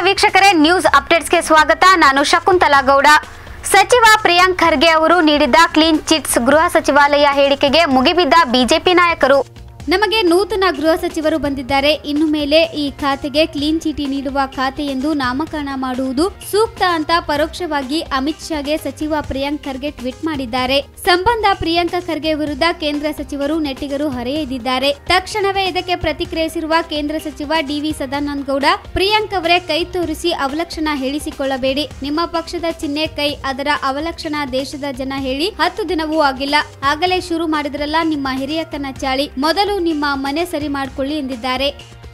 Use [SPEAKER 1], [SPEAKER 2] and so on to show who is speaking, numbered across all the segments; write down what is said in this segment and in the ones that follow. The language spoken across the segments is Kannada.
[SPEAKER 1] ವೀಕ್ಷಕರೇ ನ್ಯೂಸ್ ಅಪ್ಡೇಟ್ಸ್ಗೆ ಸ್ವಾಗತ ನಾನು ಶಕುಂತಲಾ ಗೌಡ ಸಚಿವ ಪ್ರಿಯಾಂಕ್ ಖರ್ಗೆ ಅವರು ನೀಡಿದ ಕ್ಲೀನ್ ಚಿಟ್ಸ್ ಗೃಹ ಸಚಿವಾಲಯ ಹೇಳಿಕೆಗೆ ಮುಗಿಬಿದ್ದ ಬಿಜೆಪಿ ನಾಯಕರು
[SPEAKER 2] ನಮಗೆ ನೂತನ ಗೃಹ ಸಚಿವರು ಬಂದಿದ್ದಾರೆ ಇನ್ನು ಮೇಲೆ ಈ ಖಾತೆಗೆ ಕ್ಲೀನ್ ಚೀಟಿ ನೀಡುವ ಖಾತೆ ಎಂದು ನಾಮಕರಣ ಮಾಡುವುದು ಸೂಕ್ತ ಅಂತ ಪರೋಕ್ಷವಾಗಿ ಅಮಿತ್ ಶಾಗೆ ಸಚಿವ ಪ್ರಿಯಾಂಕ್ ಖರ್ಗೆ ಟ್ವೀಟ್ ಮಾಡಿದ್ದಾರೆ ಸಂಬಂಧ ಪ್ರಿಯಾಂಕ ಖರ್ಗೆ ವಿರುದ್ಧ ಕೇಂದ್ರ ಸಚಿವರು ನೆಟ್ಟಿಗರು ಹರೆಯದಿದ್ದಾರೆ ತಕ್ಷಣವೇ ಇದಕ್ಕೆ ಪ್ರತಿಕ್ರಿಯಿಸಿರುವ ಕೇಂದ್ರ ಸಚಿವ ಡಿವಿ ಸದಾನಂದ ಗೌಡ ಪ್ರಿಯಾಂಕ್ ಅವರೇ ಕೈ ತೋರಿಸಿ ಅವಲಕ್ಷಣ ಹೇಳಿಸಿಕೊಳ್ಳಬೇಡಿ ನಿಮ್ಮ ಪಕ್ಷದ ಚಿಹ್ನೆ ಕೈ ಅದರ ಅವಲಕ್ಷಣ ದೇಶದ ಜನ ಹೇಳಿ ಹತ್ತು ದಿನವೂ ಆಗಿಲ್ಲ ಆಗಲೇ ಶುರು ಮಾಡಿದ್ರಲ್ಲ ನಿಮ್ಮ ಹಿರಿಯಕ್ಕನ ಚಾಳಿ ಮೊದಲು ನಿಮ್ಮ ಮನೆ ಸರಿ ಮಾಡಿಕೊಳ್ಳಿ ಎಂದಿದ್ದಾರೆ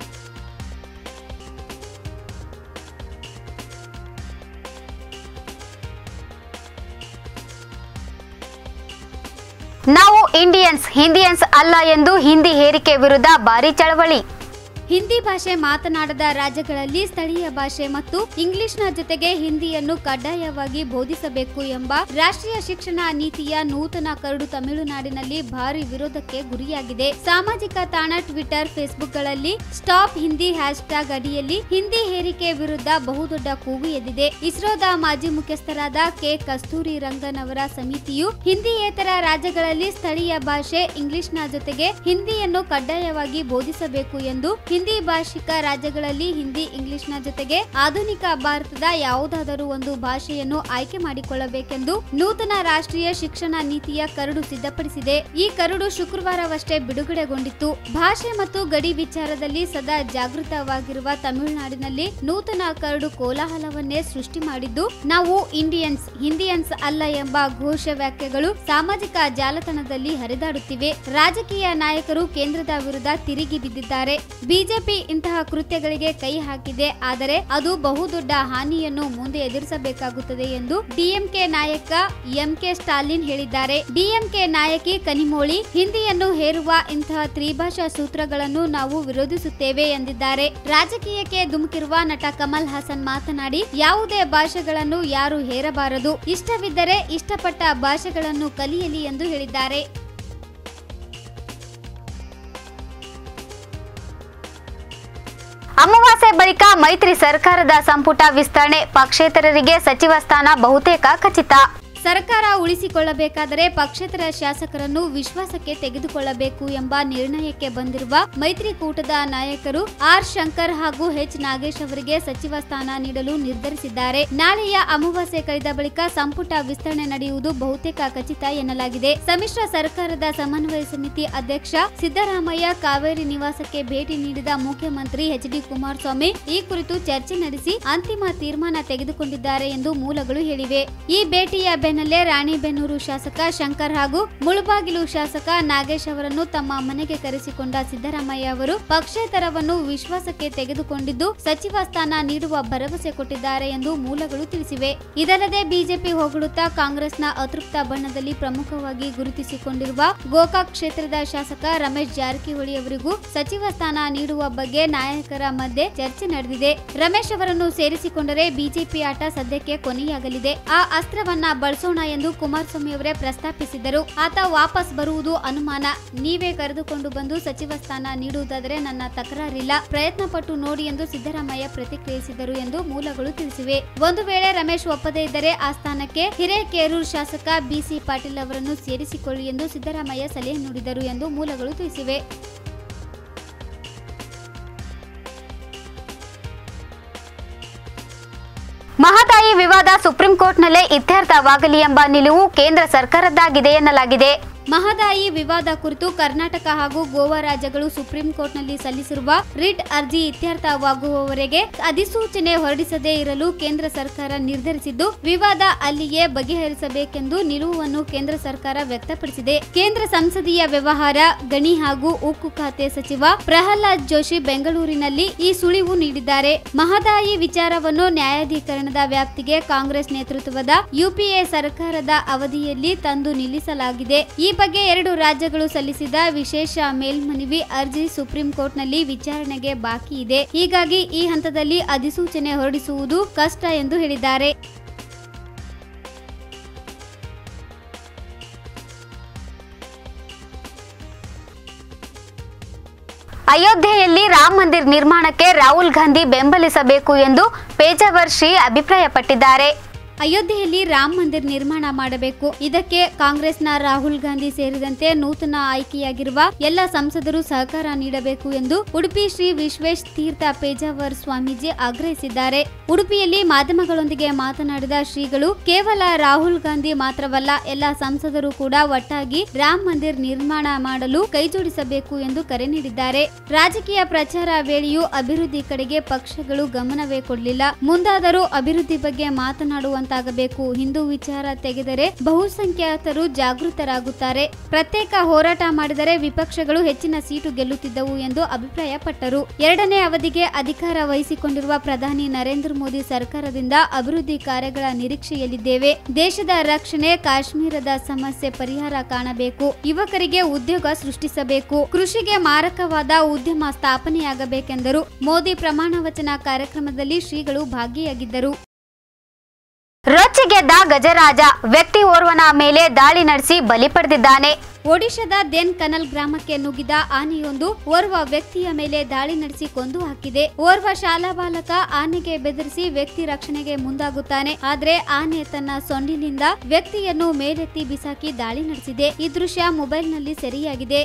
[SPEAKER 1] ನಾವು ಇಂಡಿಯನ್ಸ್ ಹಿಂದಿಯನ್ಸ್ ಅಲ್ಲ ಎಂದು ಹಿಂದಿ ಹೇರಿಕೆ ವಿರುದ್ಧ ಭಾರಿ ಚಳವಳಿ
[SPEAKER 2] ಹಿಂದಿ ಭಾಷೆ ಮಾತನಾಡದ ರಾಜ್ಯಗಳಲ್ಲಿ ಸ್ಥಳೀಯ ಭಾಷೆ ಮತ್ತು ಇಂಗ್ಲಿಷ್ನ ಜೊತೆಗೆ ಹಿಂದಿಯನ್ನು ಕಡ್ಡಾಯವಾಗಿ ಬೋಧಿಸಬೇಕು ಎಂಬ ರಾಷ್ಟ್ರೀಯ ಶಿಕ್ಷಣ ನೀತಿಯ ನೂತನ ಕರಡು ತಮಿಳುನಾಡಿನಲ್ಲಿ ಭಾರಿ ವಿರೋಧಕ್ಕೆ ಗುರಿಯಾಗಿದೆ ಸಾಮಾಜಿಕ ತಾಣ ಟ್ವಿಟರ್ ಫೇಸ್ಬುಕ್ಗಳಲ್ಲಿ ಸ್ಟಾಪ್ ಹಿಂದಿ ಹ್ಯಾಶ್ ಟ್ಯಾಗ್ ಅಡಿಯಲ್ಲಿ ಹಿಂದಿ ಹೇರಿಕೆ ವಿರುದ್ಧ ಬಹುದೊಡ್ಡ ಕೂಗು ಎದ್ದಿದೆ ಇಸ್ರೋದ ಮಾಜಿ ಮುಖ್ಯಸ್ಥರಾದ ಕೆ ಕಸ್ತೂರಿ ರಂಗನ್ ಅವರ ಸಮಿತಿಯು ಹಿಂದಿಯೇತರ ರಾಜ್ಯಗಳಲ್ಲಿ ಸ್ಥಳೀಯ ಭಾಷೆ ಇಂಗ್ಲಿಷ್ನ ಜೊತೆಗೆ ಹಿಂದಿಯನ್ನು ಕಡ್ಡಾಯವಾಗಿ ಬೋಧಿಸಬೇಕು ಎಂದು ಹಿಂದಿ ಭಾಷಿಕ ರಾಜ್ಯಗಳಲ್ಲಿ ಹಿಂದಿ ಇಂಗ್ಲಿಷ್ನ ಜೊತೆಗೆ ಆಧುನಿಕ ಭಾರತದ ಯಾವುದಾದರೂ ಒಂದು ಭಾಷೆಯನ್ನು ಆಯ್ಕೆ ಮಾಡಿಕೊಳ್ಳಬೇಕೆಂದು ನೂತನ ರಾಷ್ಟ್ರೀಯ ಶಿಕ್ಷಣ ನೀತಿಯ ಕರಡು ಸಿದ್ಧಪಡಿಸಿದೆ ಈ ಕರಡು ಶುಕ್ರವಾರವಷ್ಟೇ ಬಿಡುಗಡೆಗೊಂಡಿತ್ತು ಭಾಷೆ ಮತ್ತು ಗಡಿ ವಿಚಾರದಲ್ಲಿ ಸದಾ ಜಾಗೃತವಾಗಿರುವ ತಮಿಳುನಾಡಿನಲ್ಲಿ ನೂತನ ಕರಡು ಕೋಲಾಹಲವನ್ನೇ ಸೃಷ್ಟಿ ಮಾಡಿದ್ದು ನಾವು ಇಂಡಿಯನ್ಸ್ ಹಿಂದಿಯನ್ಸ್ ಅಲ್ಲ ಎಂಬ ಘೋಷ ವಾಕ್ಯಗಳು ಸಾಮಾಜಿಕ ಜಾಲತಾಣದಲ್ಲಿ ಹರಿದಾಡುತ್ತಿವೆ ರಾಜಕೀಯ ನಾಯಕರು ಕೇಂದ್ರದ ವಿರುದ್ಧ ತಿರುಗಿ ಬಿದ್ದಿದ್ದಾರೆ ಬಿಜೆಪಿ ಇಂತಹ ಕೃತ್ಯಗಳಿಗೆ ಕೈ ಹಾಕಿದೆ ಆದರೆ ಅದು ಬಹುದೊಡ್ಡ ಹಾನಿಯನ್ನು ಮುಂದೆ ಎದುರಿಸಬೇಕಾಗುತ್ತದೆ ಎಂದು ಡಿಎಂಕೆ ನಾಯಕ ಎಂಕೆ ಸ್ಟಾಲಿನ್ ಹೇಳಿದ್ದಾರೆ ಡಿಎಂಕೆ ನಾಯಕಿ ಕನಿಮೋಳಿ ಹಿಂದಿಯನ್ನು ಹೇರುವ ಇಂತಹ ತ್ರಿಭಾಷಾ ಸೂತ್ರಗಳನ್ನು ನಾವು ವಿರೋಧಿಸುತ್ತೇವೆ ಎಂದಿದ್ದಾರೆ ರಾಜಕೀಯಕ್ಕೆ ಧುಮುಕಿರುವ ನಟ ಕಮಲ್ ಹಾಸನ್ ಮಾತನಾಡಿ ಯಾವುದೇ ಭಾಷೆಗಳನ್ನು ಯಾರು ಹೇರಬಾರದು ಇಷ್ಟವಿದ್ದರೆ ಇಷ್ಟಪಟ್ಟ ಭಾಷೆಗಳನ್ನು ಕಲಿಯಲಿ ಎಂದು ಹೇಳಿದ್ದಾರೆ
[SPEAKER 1] ಅಮಾವಾಸ್ಯೆ ಬಳಿಕ ಮೈತ್ರಿ ಸರ್ಕಾರದ ಸಂಪುಟ ವಿಸ್ತರಣೆ ಪಕ್ಷೇತರರಿಗೆ ಸಚಿವ ಸ್ಥಾನ ಬಹುತೇಕ ಖಚಿತ
[SPEAKER 2] ಸರ್ಕಾರ ಉಳಿಸಿಕೊಳ್ಳಬೇಕಾದರೆ ಪಕ್ಷೇತರ ಶಾಸಕರನ್ನು ವಿಶ್ವಾಸಕ್ಕೆ ತೆಗೆದುಕೊಳ್ಳಬೇಕು ಎಂಬ ನಿರ್ಣಯಕ್ಕೆ ಬಂದಿರುವ ಮೈತ್ರಿಕೂಟದ ನಾಯಕರು ಆರ್ ಶಂಕರ್ ಹಾಗೂ ಎಚ್ ನಾಗೇಶ್ ಅವರಿಗೆ ಸಚಿವ ಸ್ಥಾನ ನೀಡಲು ನಿರ್ಧರಿಸಿದ್ದಾರೆ ನಾಳೆಯ ಅಮಾವಾಸ್ಯೆ ಕಳೆದ ಬಳಿಕ ಸಂಪುಟ ವಿಸ್ತರಣೆ ನಡೆಯುವುದು ಬಹುತೇಕ ಖಚಿತ ಎನ್ನಲಾಗಿದೆ ಸಮ್ಮಿಶ್ರ ಸರ್ಕಾರದ ಸಮನ್ವಯ ಸಮಿತಿ ಅಧ್ಯಕ್ಷ ಸಿದ್ದರಾಮಯ್ಯ ಕಾವೇರಿ ನಿವಾಸಕ್ಕೆ ಭೇಟಿ ನೀಡಿದ ಮುಖ್ಯಮಂತ್ರಿ ಎಚ್ ಡಿ ಕುಮಾರಸ್ವಾಮಿ ಈ ಕುರಿತು ಚರ್ಚೆ ನಡೆಸಿ ಅಂತಿಮ ತೀರ್ಮಾನ ತೆಗೆದುಕೊಂಡಿದ್ದಾರೆ ಎಂದು ಮೂಲಗಳು ಹೇಳಿವೆ ಈ ಭೇಟಿಯ ಬೆನ್ನಲ್ಲೇ ರಾಣಿಬೆನ್ನೂರು ಶಾಸಕ ಶಂಕರ್ ಹಾಗೂ ಮುಳುಬಾಗಿಲು ಶಾಸಕ ನಾಗೇಶ್ ಅವರನ್ನು ತಮ್ಮ ಮನೆಗೆ ಕರೆಸಿಕೊಂಡ ಸಿದ್ದರಾಮಯ್ಯ ಅವರು ಪಕ್ಷೇತರವನ್ನು ವಿಶ್ವಾಸಕ್ಕೆ ತೆಗೆದುಕೊಂಡಿದ್ದು ಸಚಿವ ಸ್ಥಾನ ನೀಡುವ ಭರವಸೆ ಕೊಟ್ಟಿದ್ದಾರೆ ಎಂದು ಮೂಲಗಳು ತಿಳಿಸಿವೆ ಇದಲ್ಲದೆ ಬಿಜೆಪಿ ಹೊಗಳುತ್ತಾ ಕಾಂಗ್ರೆಸ್ನ ಅತೃಪ್ತ ಬಣ್ಣದಲ್ಲಿ ಪ್ರಮುಖವಾಗಿ ಗುರುತಿಸಿಕೊಂಡಿರುವ ಗೋಕಾಕ್ ಕ್ಷೇತ್ರದ ಶಾಸಕ ರಮೇಶ್ ಜಾರಕಿಹೊಳಿ ಅವರಿಗೂ ಸಚಿವ ಸ್ಥಾನ ನೀಡುವ ಬಗ್ಗೆ ನಾಯಕರ ಮಧ್ಯೆ ಚರ್ಚೆ ನಡೆದಿದೆ ರಮೇಶ್ ಅವರನ್ನು ಸೇರಿಸಿಕೊಂಡರೆ ಬಿಜೆಪಿ ಆಟ ಸದ್ಯಕ್ಕೆ ಕೊನೆಯಾಗಲಿದೆ ಆ ಅಸ್ತ್ರವನ್ನ ಬಳಸೋಣ ಎಂದು ಕುಮಾರಸ್ವಾಮಿ ಅವರೇ ಪ್ರಸ್ತಾಪಿಸಿದರು ಆತ ವಾಪಸ್ ಬರುವುದು ಅನುಮಾನ ನೀವೇ ಕರೆದುಕೊಂಡು ಬಂದು ಸಚಿವ ಸ್ಥಾನ ನೀಡುವುದಾದರೆ ನನ್ನ ತಕರಾರಿಲ್ಲ ಪ್ರಯತ್ನ ಪಟ್ಟು ನೋಡಿ ಎಂದು ಸಿದ್ದರಾಮಯ್ಯ ಪ್ರತಿಕ್ರಿಯಿಸಿದರು ಎಂದು ಮೂಲಗಳು ತಿಳಿಸಿವೆ ಒಂದು ವೇಳೆ ರಮೇಶ್ ಒಪ್ಪದೇ ಇದ್ದರೆ ಆ ಸ್ಥಾನಕ್ಕೆ ಹಿರೇಕೇರೂರು ಶಾಸಕ ಬಿಸಿ ಪಾಟೀಲ್ ಅವರನ್ನು ಸೇರಿಸಿಕೊಳ್ಳಿ ಎಂದು ಸಿದ್ದರಾಮಯ್ಯ ಸಲಹೆ ನೀಡಿದರು ಎಂದು ಮೂಲಗಳು ತಿಳಿಸಿವೆ
[SPEAKER 1] ಮಹದಾಯಿ ವಿವಾದ ಸುಪ್ರೀಂ ಕೋರ್ಟ್ನಲ್ಲೇ ಇತ್ಯರ್ಥವಾಗಲಿ ಎಂಬ ನಿಲುವು ಕೇಂದ್ರ ಸರ್ಕಾರದ್ದಾಗಿದೆ ಎನ್ನಲಾಗಿದೆ
[SPEAKER 2] ಮಹದಾಯಿ ವಿವಾದ ಕುರಿತು ಕರ್ನಾಟಕ ಹಾಗೂ ಗೋವಾ ರಾಜ್ಯಗಳು ಸುಪ್ರೀಂ ಕೋರ್ಟ್ನಲ್ಲಿ ಸಲ್ಲಿಸಿರುವ ರಿಟ್ ಅರ್ಜಿ ಇತ್ಯರ್ಥವಾಗುವವರೆಗೆ ಅಧಿಸೂಚನೆ ಹೊರಡಿಸದೇ ಇರಲು ಕೇಂದ್ರ ಸರ್ಕಾರ ನಿರ್ಧರಿಸಿದ್ದು ವಿವಾದ ಅಲ್ಲಿಯೇ ಬಗೆಹರಿಸಬೇಕೆಂದು ನಿಲುವನ್ನು ಕೇಂದ್ರ ಸರ್ಕಾರ ವ್ಯಕ್ತಪಡಿಸಿದೆ ಕೇಂದ್ರ ಸಂಸದೀಯ ವ್ಯವಹಾರ ಗಣಿ ಹಾಗೂ ಉಕ್ಕು ಖಾತೆ ಸಚಿವ ಪ್ರಹ್ಲಾದ್ ಜೋಶಿ ಬೆಂಗಳೂರಿನಲ್ಲಿ ಈ ಸುಳಿವು ನೀಡಿದ್ದಾರೆ ಮಹದಾಯಿ ವಿಚಾರವನ್ನು ನ್ಯಾಯಾಧೀಕರಣದ ವ್ಯಾಪ್ತಿಗೆ ಕಾಂಗ್ರೆಸ್ ನೇತೃತ್ವದ ಯುಪಿಎ ಸರ್ಕಾರದ ಅವಧಿಯಲ್ಲಿ ತಂದು ನಿಲ್ಲಿಸಲಾಗಿದೆ ಈ ಬಗ್ಗೆ ಎರಡು ರಾಜ್ಯಗಳು ಸಲ್ಲಿಸಿದ ವಿಶೇಷ ಮೇಲ್ಮನವಿ ಅರ್ಜಿ ಸುಪ್ರೀಂ ಕೋರ್ಟ್ನಲ್ಲಿ ವಿಚಾರಣೆಗೆ ಬಾಕಿ ಇದೆ ಹೀಗಾಗಿ ಈ ಹಂತದಲ್ಲಿ ಅಧಿಸೂಚನೆ ಹೊರಡಿಸುವುದು ಕಷ್ಟ ಎಂದು ಹೇಳಿದ್ದಾರೆ
[SPEAKER 1] ಅಯೋಧ್ಯೆಯಲ್ಲಿ ರಾಮ ಮಂದಿರ್ ನಿರ್ಮಾಣಕ್ಕೆ ರಾಹುಲ್ ಗಾಂಧಿ ಬೆಂಬಲಿಸಬೇಕು ಎಂದು ಪೇಜಾವರ್ ಶ್ರೀ ಅಭಿಪ್ರಾಯಪಟ್ಟಿದ್ದಾರೆ
[SPEAKER 2] ಅಯೋಧ್ಯೆಯಲ್ಲಿ ರಾಮ ಮಂದಿರ್ ನಿರ್ಮಾಣ ಮಾಡಬೇಕು ಇದಕ್ಕೆ ಕಾಂಗ್ರೆಸ್ನ ರಾಹುಲ್ ಗಾಂಧಿ ಸೇರಿದಂತೆ ನೂತನ ಆಯ್ಕೆಯಾಗಿರುವ ಎಲ್ಲ ಸಂಸದರು ಸಹಕಾರ ನೀಡಬೇಕು ಎಂದು ಉಡುಪಿ ಶ್ರೀ ವಿಶ್ವೇಶ್ ತೀರ್ಥ ಪೇಜಾವರ್ ಸ್ವಾಮೀಜಿ ಆಗ್ರಹಿಸಿದ್ದಾರೆ ಉಡುಪಿಯಲ್ಲಿ ಮಾಧ್ಯಮಗಳೊಂದಿಗೆ ಮಾತನಾಡಿದ ಶ್ರೀಗಳು ಕೇವಲ ರಾಹುಲ್ ಗಾಂಧಿ ಮಾತ್ರವಲ್ಲ ಎಲ್ಲ ಸಂಸದರು ಕೂಡ ಒಟ್ಟಾಗಿ ರಾಮ್ ಮಂದಿರ್ ನಿರ್ಮಾಣ ಮಾಡಲು ಕೈಜೋಡಿಸಬೇಕು ಎಂದು ಕರೆ ನೀಡಿದ್ದಾರೆ ರಾಜಕೀಯ ಪ್ರಚಾರ ವೇಳೆಯೂ ಅಭಿವೃದ್ಧಿ ಕಡೆಗೆ ಪಕ್ಷಗಳು ಗಮನವೇ ಕೊಡಲಿಲ್ಲ ಮುಂದಾದರೂ ಅಭಿವೃದ್ಧಿ ಬಗ್ಗೆ ಮಾತನಾಡುವಂತಾಗಬೇಕು ಹಿಂದೂ ವಿಚಾರ ತೆಗೆದರೆ ಬಹುಸಂಖ್ಯಾತರು ಜಾಗೃತರಾಗುತ್ತಾರೆ ಪ್ರತ್ಯೇಕ ಹೋರಾಟ ಮಾಡಿದರೆ ವಿಪಕ್ಷಗಳು ಹೆಚ್ಚಿನ ಸೀಟು ಗೆಲ್ಲುತ್ತಿದ್ದವು ಎಂದು ಅಭಿಪ್ರಾಯಪಟ್ಟರು ಎರಡನೇ ಅವಧಿಗೆ ಅಧಿಕಾರ ವಹಿಸಿಕೊಂಡಿರುವ ಪ್ರಧಾನಿ ನರೇಂದ್ರ ಮೋದಿ ಸರ್ಕಾರದಿಂದ ಅಭಿವೃದ್ಧಿ ಕಾರ್ಯಗಳ ನಿರೀಕ್ಷೆಯಲ್ಲಿದ್ದೇವೆ ದೇಶದ ರಕ್ಷಣೆ ಕಾಶ್ಮೀರದ ಸಮಸ್ಯೆ ಪರಿಹಾರ ಕಾಣಬೇಕು ಯುವಕರಿಗೆ ಉದ್ಯೋಗ ಸೃಷ್ಟಿಸಬೇಕು ಕೃಷಿಗೆ ಮಾರಕವಾದ ಉದ್ಯಮ ಸ್ಥಾಪನೆಯಾಗಬೇಕೆಂದರು ಮೋದಿ ಪ್ರಮಾಣ ವಚನ ಕಾರ್ಯಕ್ರಮದಲ್ಲಿ ಶ್ರೀಗಳು ಭಾಗಿಯಾಗಿದ್ದರು
[SPEAKER 1] ರೊಚ್ಚಿಗೆದ್ದ ಗಜರಾಜ ವ್ಯಕ್ತಿ ಓರ್ವನ ಮೇಲೆ ದಾಳಿ ನಡೆಸಿ ಬಲಿ ಪಡೆದಿದ್ದಾನೆ
[SPEAKER 2] ಒಡಿಶಾದ ದೆನ್ ಕನಲ್ ಗ್ರಾಮಕ್ಕೆ ನುಗ್ಗಿದ ಆನೆಯೊಂದು ಓರ್ವ ವ್ಯಕ್ತಿಯ ಮೇಲೆ ದಾಳಿ ನಡೆಸಿ ಕೊಂದು ಹಾಕಿದೆ ಓರ್ವ ಶಾಲಾ ಬಾಲಕ ಆನೆಗೆ ಬೆದರಿಸಿ ವ್ಯಕ್ತಿ ರಕ್ಷಣೆಗೆ ಮುಂದಾಗುತ್ತಾನೆ ಆದ್ರೆ ಆನೆ ತನ್ನ ಸೊಂಡಿಲಿಂದ ವ್ಯಕ್ತಿಯನ್ನು ಮೇಲೆತ್ತಿ ಬಿಸಾಕಿ ದಾಳಿ ನಡೆಸಿದೆ ಈ ದೃಶ್ಯ ಮೊಬೈಲ್ನಲ್ಲಿ ಸೆರೆಯಾಗಿದೆ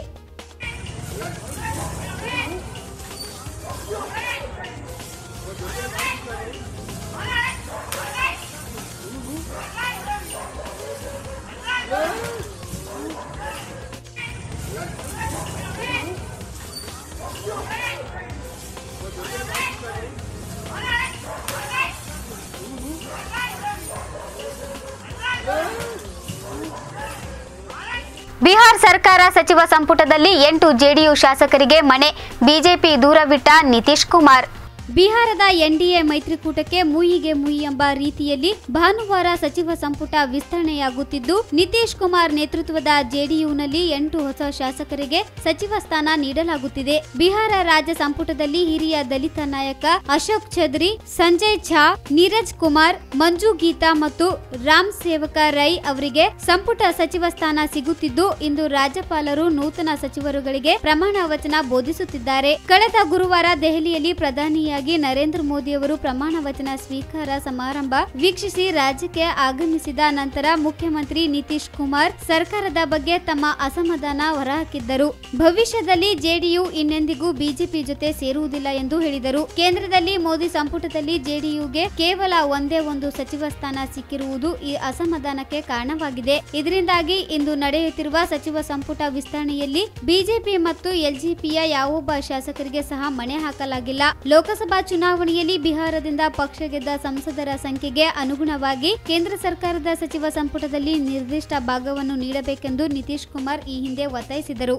[SPEAKER 1] ಬಿಹಾರ್ ಸರ್ಕಾರ ಸಚಿವ ಸಂಪುಟದಲ್ಲಿ ಎಂಟು ಜೆಡಿಯು ಶಾಸಕರಿಗೆ ಮಣೆ ಬಿಜೆಪಿ ದೂರವಿಟ್ಟ ನಿತೀಶ್ ಕುಮಾರ್
[SPEAKER 2] ಬಿಹಾರದ ಎನ್ಡಿಎ ಮೈತ್ರಿಕೂಟಕ್ಕೆ ಮುಯಿಗೆ ಮುಯಿ ಎಂಬ ರೀತಿಯಲ್ಲಿ ಭಾನುವಾರ ಸಚಿವ ಸಂಪುಟ ವಿಸ್ತರಣೆಯಾಗುತ್ತಿದ್ದು ನಿತೀಶ್ ಕುಮಾರ್ ನೇತೃತ್ವದ ಜೆಡಿಯುನಲ್ಲಿ ಎಂಟು ಹೊಸ ಶಾಸಕರಿಗೆ ಸಚಿವ ಸ್ಥಾನ ನೀಡಲಾಗುತ್ತಿದೆ ಬಿಹಾರ ರಾಜ್ಯ ಸಂಪುಟದಲ್ಲಿ ಹಿರಿಯ ದಲಿತ ನಾಯಕ ಅಶೋಕ್ ಚೌಧರಿ ಸಂಜಯ್ ಝಾ ನೀರಜ್ ಕುಮಾರ್ ಮಂಜು ಗೀತಾ ಮತ್ತು ರಾಮ್ ಸೇವಕ ರೈ ಅವರಿಗೆ ಸಂಪುಟ ಸಚಿವ ಸ್ಥಾನ ಸಿಗುತ್ತಿದ್ದು ಇಂದು ರಾಜ್ಯಪಾಲರು ನೂತನ ಸಚಿವರುಗಳಿಗೆ ಪ್ರಮಾಣ ವಚನ ಬೋಧಿಸುತ್ತಿದ್ದಾರೆ ಕಳೆದ ಗುರುವಾರ ದೆಹಲಿಯಲ್ಲಿ ಪ್ರಧಾನಿಯಾಗಿ ನರೇಂದ್ರ ಮೋದಿ ಅವರು ಪ್ರಮಾಣ ವಚನ ಸ್ವೀಕಾರ ಸಮಾರಂಭ ವೀಕ್ಷಿಸಿ ರಾಜ್ಯಕ್ಕೆ ಆಗಮಿಸಿದ ನಂತರ ಮುಖ್ಯಮಂತ್ರಿ ನಿತೀಶ್ ಕುಮಾರ್ ಸರ್ಕಾರದ ಬಗ್ಗೆ ತಮ್ಮ ಅಸಮಾಧಾನ ಹೊರಹಾಕಿದ್ದರು ಭವಿಷ್ಯದಲ್ಲಿ ಜೆಡಿಯು ಇನ್ನೆಂದಿಗೂ ಬಿಜೆಪಿ ಜೊತೆ ಸೇರುವುದಿಲ್ಲ ಎಂದು ಹೇಳಿದರು ಕೇಂದ್ರದಲ್ಲಿ ಮೋದಿ ಸಂಪುಟದಲ್ಲಿ ಜೆಡಿಯುಗೆ ಕೇವಲ ಒಂದೇ ಒಂದು ಸಚಿವ ಸ್ಥಾನ ಸಿಕ್ಕಿರುವುದು ಈ ಅಸಮಾಧಾನಕ್ಕೆ ಕಾರಣವಾಗಿದೆ ಇದರಿಂದಾಗಿ ಇಂದು ನಡೆಯುತ್ತಿರುವ ಸಚಿವ ಸಂಪುಟ ವಿಸ್ತರಣೆಯಲ್ಲಿ ಬಿಜೆಪಿ ಮತ್ತು ಎಲ್ಜೆಪಿಯ ಯಾವೊಬ್ಬ ಶಾಸಕರಿಗೆ ಸಹ ಮಣೆ ಹಾಕಲಾಗಿಲ್ಲ ಲೋಕಸಭಾ ಚುನಾವಣೆಯಲ್ಲಿ ಬಿಹಾರದಿಂದ ಪಕ್ಷ ಗೆದ್ದ ಸಂಸದರ ಸಂಖ್ಯೆಗೆ ಅನುಗುಣವಾಗಿ ಕೇಂದ್ರ ಸರ್ಕಾರದ ಸಚಿವ ಸಂಪುಟದಲ್ಲಿ ನಿರ್ದಿಷ್ಟ ಭಾಗವನ್ನು ನೀಡಬೇಕೆಂದು ನಿತೀಶ್ ಕುಮಾರ್ ಈ ಹಿಂದೆ ಒತ್ತಾಯಿಸಿದರು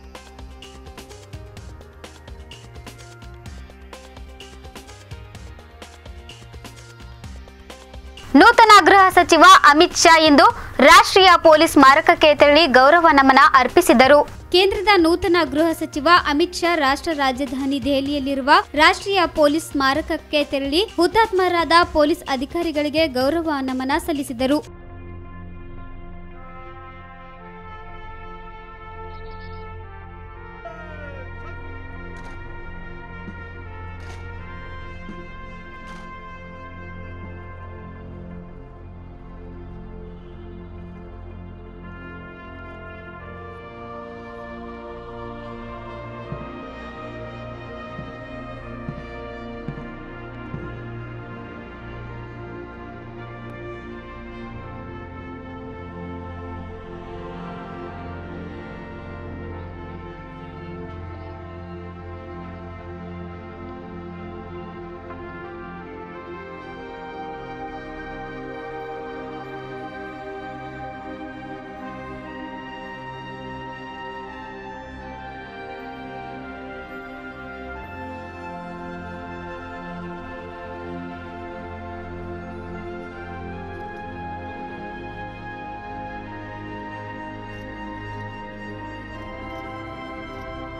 [SPEAKER 1] ನೂತನ ಗೃಹ ಸಚಿವ ಅಮಿತ್ ಶಾ ಇಂದು ರಾಷ್ಟ್ರೀಯ ಪೊಲೀಸ್ ಸ್ಮಾರಕಕ್ಕೆ ತೆರಳಿ ಗೌರವ ನಮನ ಅರ್ಪಿಸಿದರು
[SPEAKER 2] ಕೇಂದ್ರದ ನೂತನ ಗೃಹ ಸಚಿವ ಅಮಿತ್ ಶಾ ರಾಷ್ಟ್ರ ರಾಜಧಾನಿ ದೆಹಲಿಯಲ್ಲಿರುವ ರಾಷ್ಟ್ರೀಯ ಪೊಲೀಸ್ ಸ್ಮಾರಕಕ್ಕೆ ತೆರಳಿ ಹುತಾತ್ಮರಾದ ಪೊಲೀಸ್ ಅಧಿಕಾರಿಗಳಿಗೆ ಗೌರವ ನಮನ ಸಲ್ಲಿಸಿದರು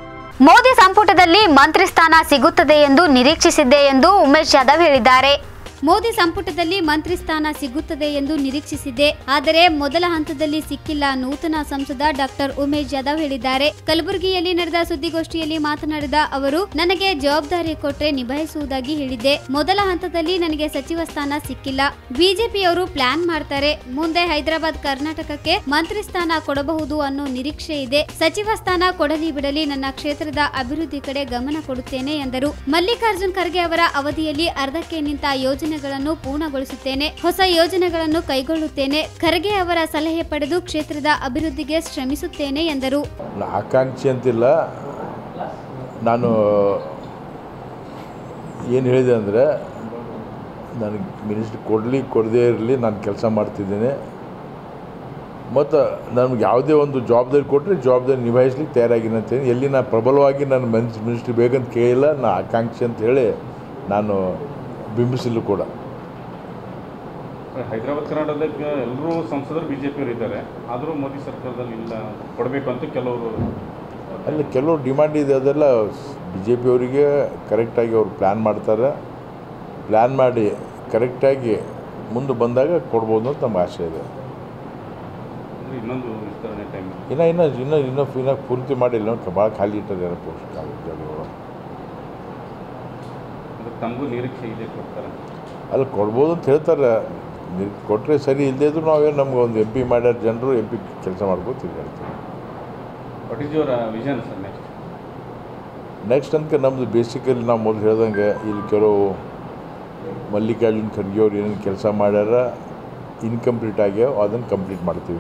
[SPEAKER 1] ಮೋದಿ ಸಂಪುಟದಲ್ಲಿ ಮಂತ್ರಿ ಸ್ಥಾನ ಸಿಗುತ್ತದೆ ಎಂದು ನಿರೀಕ್ಷಿಸಿದ್ದೆ ಎಂದು ಉಮೇಶ್ ಜಾಧವ್ ಹೇಳಿದ್ದಾರೆ
[SPEAKER 2] ಮೋದಿ ಸಂಪುಟದಲ್ಲಿ ಮಂತ್ರಿ ಸ್ಥಾನ ಸಿಗುತ್ತದೆ ಎಂದು ನಿರೀಕ್ಷಿಸಿದ್ದೆ ಆದರೆ ಮೊದಲ ಹಂತದಲ್ಲಿ ಸಿಕ್ಕಿಲ್ಲ ನೂತನ ಸಂಸದ ಡಾಕ್ಟರ್ ಉಮೇಶ್ ಜಾಧವ್ ಹೇಳಿದ್ದಾರೆ ಕಲಬುರಗಿಯಲ್ಲಿ ನಡೆದ ಸುದ್ದಿಗೋಷ್ಠಿಯಲ್ಲಿ ಮಾತನಾಡಿದ ಅವರು ನನಗೆ ಜವಾಬ್ದಾರಿ ಕೊಟ್ರೆ ನಿಭಾಯಿಸುವುದಾಗಿ ಹೇಳಿದ್ದೆ ಮೊದಲ ಹಂತದಲ್ಲಿ ನನಗೆ ಸಚಿವ ಸ್ಥಾನ ಸಿಕ್ಕಿಲ್ಲ ಬಿಜೆಪಿಯವರು ಪ್ಲಾನ್ ಮಾಡ್ತಾರೆ ಮುಂದೆ ಹೈದರಾಬಾದ್ ಕರ್ನಾಟಕಕ್ಕೆ ಮಂತ್ರಿ ಸ್ಥಾನ ಕೊಡಬಹುದು ಅನ್ನೋ ನಿರೀಕ್ಷೆ ಇದೆ ಸಚಿವ ಸ್ಥಾನ ಕೊಡಲಿ ಬಿಡಲಿ ನನ್ನ ಕ್ಷೇತ್ರದ ಅಭಿವೃದ್ಧಿ ಕಡೆ ಗಮನ ಕೊಡುತ್ತೇನೆ ಎಂದರು ಮಲ್ಲಿಕಾರ್ಜುನ್ ಖರ್ಗೆ ಅವರ ಅವಧಿಯಲ್ಲಿ ಅರ್ಧಕ್ಕೆ ನಿಂತ ಯೋಜನೆಗಳನ್ನು ಪೂರ್ಣಗೊಳಿಸುತ್ತೇನೆ ಹೊಸ ಯೋಜನೆಗಳನ್ನು ಕೈಗೊಳ್ಳುತ್ತೇನೆ ಖರ್ಗೆ ಅವರ ಸಲಹೆ ಪಡೆದು ಕ್ಷೇತ್ರದ ಅಭಿವೃದ್ಧಿಗೆ ಶ್ರಮಿಸುತ್ತೇನೆ ಎಂದರು
[SPEAKER 3] ನಾ- ಆಕಾಂಕ್ಷಿ ಅಂತಿಲ್ಲ ನಾನು ಏನು ಹೇಳಿದೆ ಅಂದರೆ ನನಗೆ ಮಿನಿಸ್ಟ್ರಿ ಕೊಡಲಿ ಕೊಡದೇ ಇರಲಿ ನಾನು ಕೆಲಸ ಮಾಡ್ತಿದ್ದೇನೆ ಮತ್ತು ನನಗೆ ಯಾವುದೇ ಒಂದು ಜವಾಬ್ದಾರಿ ಕೊಟ್ಟರೆ ಜವಾಬ್ದಾರಿ ನಿಭಾಯಿಸ್ಲಿಕ್ಕೆ ತಯಾರಾಗಿನ ಅಂತೇಳಿ ಎಲ್ಲಿ ನಾನು ಪ್ರಬಲವಾಗಿ ನಾನು ಮನ್ಸ್ ಮಿನಿಸ್ಟ್ರಿ ಬೇಕಂತ ಕೇಳಿಲ್ಲ ನಾ ಆಕಾಂಕ್ಷಿ ಅಂತ ಹೇಳಿ ನಾನು ಬಿಂಬಿಸಲು ಕೂಡ
[SPEAKER 4] ಹೈದರಾಬಾದ್ ಕರ್ನಾಟಕದಾಗ ಎಲ್ಲರೂ ಸಂಸದರು ಬಿ ಜೆ ಪಿಯವರು ಇದ್ದಾರೆ ಆದರೂ ಮೋದಿ ಸರ್ಕಾರದಲ್ಲಿ ಇಲ್ಲ ಕೊಡಬೇಕು ಅಂತ ಕೆಲವರು
[SPEAKER 3] ಅಲ್ಲಿ ಕೆಲವು ಡಿಮಾಂಡ್ ಇದೆ ಅದೆಲ್ಲ ಬಿ ಜೆ ಪಿಯವರಿಗೆ ಕರೆಕ್ಟಾಗಿ ಅವ್ರು ಪ್ಲ್ಯಾನ್ ಮಾಡ್ತಾರೆ ಪ್ಲ್ಯಾನ್ ಮಾಡಿ ಕರೆಕ್ಟಾಗಿ ಮುಂದೆ ಬಂದಾಗ ಕೊಡ್ಬೋದು ಅಂತ ನಮ್ಮ ಆಸೆ ಇದೆ
[SPEAKER 4] ಅಂದ್ರೆ ಇನ್ನೊಂದು ವಿಸ್ತರಣೆ ಟೈಮ್
[SPEAKER 3] ಇನ್ನು ಇನ್ನು ಇನ್ನೂ ಇನ್ನೂ ಇನ್ನೂ ಪೂರ್ತಿ ಮಾಡಿಲ್ಲ ಭಾಳ ಖಾಲಿ ಇಟ್ಟಿದ್ದಾರೆ ಪೋಸ್ಟ್ ಜಾಗಗಳು
[SPEAKER 4] ಅಂದ್ರೆ ತಮಗೂ ನಿರೀಕ್ಷೆ ಇದೆ ಕೊಡ್ತಾರೆ
[SPEAKER 3] ಅಲ್ಲಿ ಕೊಡ್ಬೋದು ಅಂತ ಹೇಳ್ತಾರೆ ನಿ- ಕೊಟ್ಟರೆ ಸರಿ ಇಲ್ಲದೇ ಇದ್ರು ನಾವೇನು ನಮ್ಗೆ ಒಂದು ಎಂ ಪಿ ಮಾಡ್ಯಾರ ಜನರು ಎಂ ಪಿ ಕೆಲಸ ಮಾಡ್ಬೋದು ತಿರ್ಗಾಡ್ತೀವಿ
[SPEAKER 4] what is your vision sir next
[SPEAKER 3] next ತನಕ ನಮ್ಮದು ಬೇಸಿಕಲಿ ನಾವು ಮೊದಲು ಹೇಳ್ದಂಗೆ ಇಲ್ಲಿ ಕೆಲವು ಮಲ್ಲಿಕಾರ್ಜುನ್ ಖರ್ಗೆ ಅವ್ರು ಏನೇನು ಕೆಲಸ ಮಾಡ್ಯಾರ ಇನ್ಕಂಪ್ಲೀಟ್ ಆಗ್ಯಾವ ಅದನ್ನು ಕಂಪ್ಲೀಟ್ ಮಾಡ್ತೀವಿ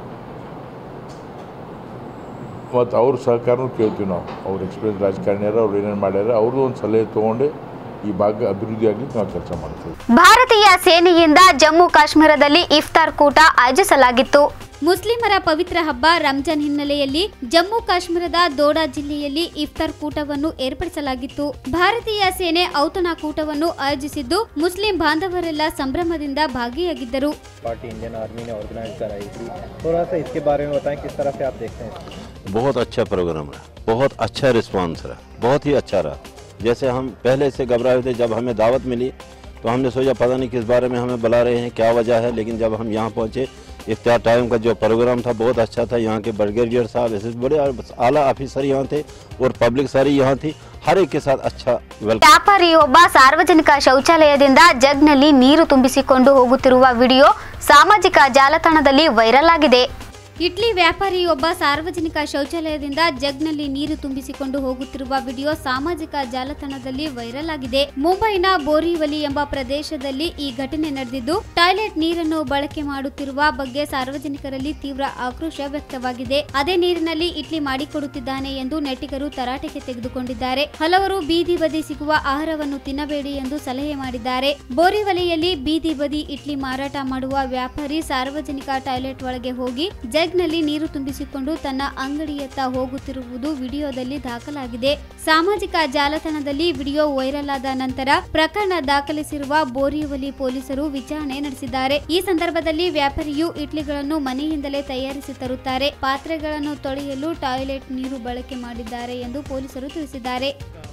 [SPEAKER 3] ಮತ್ತು ಅವ್ರ ಸಹಕಾರನೂ ಕೇಳ್ತೀವಿ ನಾವು ಅವ್ರ ಎಕ್ಸ್ಪೀರಿಯನ್ಸ್ ರಾಜಕಾರಣಿಯಾರ ಅವ್ರು ಏನೇನು ಮಾಡ್ಯಾರ ಅವ್ರದ್ದು ಒಂದು ಸಲಹೆ ತೊಗೊಂಡು ಈ ಭಾಗ ಅಭಿವೃದ್ಧಿ ಆಗ್ಲಿಕ್ಕೆ ನಾವು ಕೆಲಸ ಮಾಡ್ತೀವಿ
[SPEAKER 1] ಭಾರತೀಯ ಸೇನೆಯಿಂದ ಜಮ್ಮು ಕಾಶ್ಮೀರದಲ್ಲಿ ಇಫ್ತಾರ್ ಕೂಟ ಆಯೋಜಿಸಲಾಗಿತ್ತು
[SPEAKER 2] ಮುಸ್ಲಿಮರ ಪವಿತ್ರ ಹಬ್ಬ ರಂಜಾನ್ ಹಿನ್ನೆಲೆಯಲ್ಲಿ ಜಮ್ಮು ಕಾಶ್ಮೀರದ ದೋಡಾ ಜಿಲ್ಲೆಯಲ್ಲಿ ಇಫ್ತಾರ್ ಕೂಟವನ್ನು ಏರ್ಪಡಿಸಲಾಗಿತ್ತು ಭಾರತೀಯ ಸೇನೆ ಔತಣ ಕೂಟವನ್ನು ಆಯೋಜಿಸಿದ್ದು ಮುಸ್ಲಿಂ ಬಾಂಧವರೆಲ್ಲ ಸಂಭ್ರಮದಿಂದ ಭಾಗಿಯಾಗಿದ್ದರು
[SPEAKER 5] पार्टी इंडियन आर्मी ने ऑर्गेनाइज कराई थी थोड़ा सा इसके बारे में बताएं किस तरह से आप देखते हैं इसको?
[SPEAKER 6] बहुत अच्छा प्रोग्राम रहा बहुत अच्छा रिस्पांस रहा बहुत ही अच्छा रहा जैसे हम पहले से घबराए थे जब हमें दावत मिली तो हमने सोचा पता नहीं किस बारे में हमें बुला रहे हैं क्या वजह है लेकिन जब हम यहाँ पहुँचे इफ्तार टाइम का जो प्रोग्राम था बहुत अच्छा था यहाँ के ब्रिगेडियर साहब ऐसे बड़े आला ऑफिसर यहाँ थे और पब्लिक सारी यहाँ थी हर एक के साथ अच्छा वेलकम
[SPEAKER 1] ವ್ಯಾಪಾರಿಯೊಬ್ಬ ಸಾರ್ವಜನಿಕ ಶೌಚಾಲಯದಿಂದ ಜಗ್ನಲ್ಲಿ ನೀರು ತುಂಬಿಸಿಕೊಂಡು ಹೋಗುತ್ತಿರುವ ವಿಡಿಯೋ ಸಾಮಾಜಿಕ ಜಾಲತಾಣದಲ್ಲಿ ವೈರಲ್ ಆಗಿದೆ
[SPEAKER 2] ಇಡ್ಲಿ ವ್ಯಾಪಾರಿಯೊಬ್ಬ ಸಾರ್ವಜನಿಕ ಶೌಚಾಲಯದಿಂದ ಜಗ್ನಲ್ಲಿ ನೀರು ತುಂಬಿಸಿಕೊಂಡು ಹೋಗುತ್ತಿರುವ ವಿಡಿಯೋ ಸಾಮಾಜಿಕ ಜಾಲತಾಣದಲ್ಲಿ ವೈರಲ್ ಆಗಿದೆ ಮುಂಬೈನ ಬೋರಿವಲಿ ಎಂಬ ಪ್ರದೇಶದಲ್ಲಿ ಈ ಘಟನೆ ನಡೆದಿದ್ದು ಟಾಯ್ಲೆಟ್ ನೀರನ್ನು ಬಳಕೆ ಮಾಡುತ್ತಿರುವ ಬಗ್ಗೆ ಸಾರ್ವಜನಿಕರಲ್ಲಿ ತೀವ್ರ ಆಕ್ರೋಶ ವ್ಯಕ್ತವಾಗಿದೆ ಅದೇ ನೀರಿನಲ್ಲಿ ಇಡ್ಲಿ ಮಾಡಿಕೊಡುತ್ತಿದ್ದಾನೆ ಎಂದು ನೆಟ್ಟಿಗರು ತರಾಟೆಗೆ ತೆಗೆದುಕೊಂಡಿದ್ದಾರೆ ಹಲವರು ಬೀದಿ ಬದಿ ಸಿಗುವ ಆಹಾರವನ್ನು ತಿನ್ನಬೇಡಿ ಎಂದು ಸಲಹೆ ಮಾಡಿದ್ದಾರೆ ಬೋರಿವಲಿಯಲ್ಲಿ ಬೀದಿ ಬದಿ ಇಡ್ಲಿ ಮಾರಾಟ ಮಾಡುವ ವ್ಯಾಪಾರಿ ಸಾರ್ವಜನಿಕ ಟಾಯ್ಲೆಟ್ ಒಳಗೆ ಹೋಗಿ ಜಗ್ನಲ್ಲಿ ನೀರು ತುಂಬಿಸಿಕೊಂಡು ತನ್ನ ಅಂಗಡಿಯತ್ತ ಹೋಗುತ್ತಿರುವುದು ವಿಡಿಯೋದಲ್ಲಿ ದಾಖಲಾಗಿದೆ ಸಾಮಾಜಿಕ ಜಾಲತಾಣದಲ್ಲಿ ವಿಡಿಯೋ ವೈರಲ್ ಆದ ನಂತರ ಪ್ರಕರಣ ದಾಖಲಿಸಿರುವ ಬೋರಿವಲಿ ಪೊಲೀಸರು ವಿಚಾರಣೆ ನಡೆಸಿದ್ದಾರೆ ಈ ಸಂದರ್ಭದಲ್ಲಿ ವ್ಯಾಪಾರಿಯು ಇಡ್ಲಿಗಳನ್ನು ಮನೆಯಿಂದಲೇ ತಯಾರಿಸಿ ತರುತ್ತಾರೆ ಪಾತ್ರೆಗಳನ್ನು ತೊಳೆಯಲು ಟಾಯ್ಲೆಟ್ ನೀರು ಬಳಕೆ ಮಾಡಿದ್ದಾರೆ ಎಂದು ಪೊಲೀಸರು ತಿಳಿಸಿದ್ದಾರೆ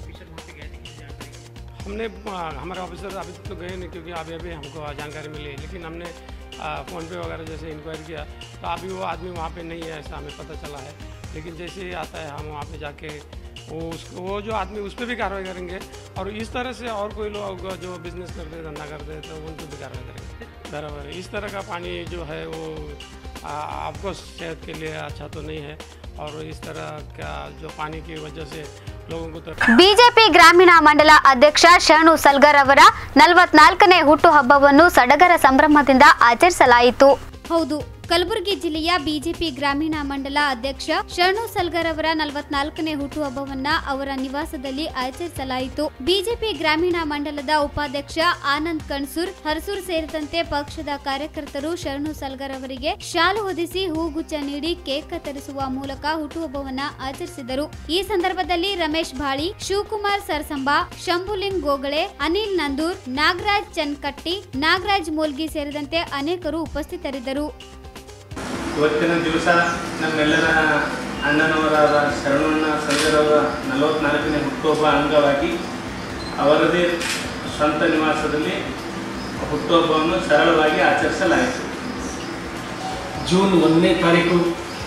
[SPEAKER 7] हमने आ, हमारे ऑफिसर अभी तक तो गए नहीं क्योंकि अभी अभी हमको जानकारी मिली है लेकिन हमने आ, फ़ोन पे वगैरह जैसे इंक्वायरी किया तो अभी वो आदमी वहाँ पे नहीं है ऐसा हमें पता चला है लेकिन जैसे ही आता है हम वहाँ पे जाके वो उसको वो जो आदमी उस पर भी कार्रवाई करेंगे और इस तरह से और कोई लोग जो बिजनेस करते हैं धंधा करते हैं तो उन पर भी कार्रवाई करेंगे बराबर है। इस तरह का पानी जो है वो आ, आपको सेहत के लिए अच्छा तो नहीं है और इस तरह का जो पानी की वजह से लोगों को तो
[SPEAKER 1] ಬಿಜೆಪಿ ಗ್ರಾಮೀಣ ಮಂಡಲ ಅಧ್ಯಕ್ಷ ಶರಣು ಸಲ್ಗರ್ ಅವರ ನಲವತ್ನಾಲ್ಕನೇ ಹುಟ್ಟುಹಬ್ಬವನ್ನು ಸಡಗರ ಸಂಭ್ರಮದಿಂದ ಆಚರಿಸಲಾಯಿತು
[SPEAKER 2] ಹೌದು ಕಲಬುರಗಿ ಜಿಲ್ಲೆಯ ಬಿಜೆಪಿ ಗ್ರಾಮೀಣ ಮಂಡಲ ಅಧ್ಯಕ್ಷ ಶರಣು ಸಲ್ಗರ್ ಅವರ ನಲವತ್ನಾಲ್ಕನೇ ಹುಟ್ಟುಹಬ್ಬವನ್ನ ಅವರ ನಿವಾಸದಲ್ಲಿ ಆಚರಿಸಲಾಯಿತು ಬಿಜೆಪಿ ಗ್ರಾಮೀಣ ಮಂಡಲದ ಉಪಾಧ್ಯಕ್ಷ ಆನಂದ್ ಕಣ್ಸೂರ್ ಹರ್ಸೂರ್ ಸೇರಿದಂತೆ ಪಕ್ಷದ ಕಾರ್ಯಕರ್ತರು ಶರಣು ಸಲ್ಗರ್ ಅವರಿಗೆ ಶಾಲು ಹೊದಿಸಿ ಹೂಗುಚ್ಛ ನೀಡಿ ಕೇಕ್ ಕತ್ತರಿಸುವ ಮೂಲಕ ಹುಟ್ಟುಹಬ್ಬವನ್ನ ಆಚರಿಸಿದರು ಈ ಸಂದರ್ಭದಲ್ಲಿ ರಮೇಶ್ ಭಾಳಿ ಶಿವಕುಮಾರ್ ಸರ್ಸಂಬಾ ಶಂಭುಲಿಂಗ್ ಗೋಗಳೆ ಅನಿಲ್ ನಂದೂರ್ ನಾಗರಾಜ್ ಚನ್ಕಟ್ಟಿ ನಾಗರಾಜ್ ಮೋಲ್ಗಿ ಸೇರಿದಂತೆ ಅನೇಕರು ಉಪಸ್ಥಿತರಿದ್ದರು
[SPEAKER 8] ಇವತ್ತಿನ ದಿವಸ ನಮ್ಮೆಲ್ಲರ ಅಣ್ಣನವರಾದ ಶರಣಣ್ಣ ಸಂಜರವರ ನಲವತ್ನಾಲ್ಕನೇ ಹುಟ್ಟುಹಬ್ಬ ಅಂಗವಾಗಿ ಅವರದೇ ಸ್ವಂತ ನಿವಾಸದಲ್ಲಿ ಹುಟ್ಟುಹಬ್ಬವನ್ನು ಸರಳವಾಗಿ ಆಚರಿಸಲಾಯಿತು
[SPEAKER 9] ಜೂನ್ ಒಂದನೇ ತಾರೀಕು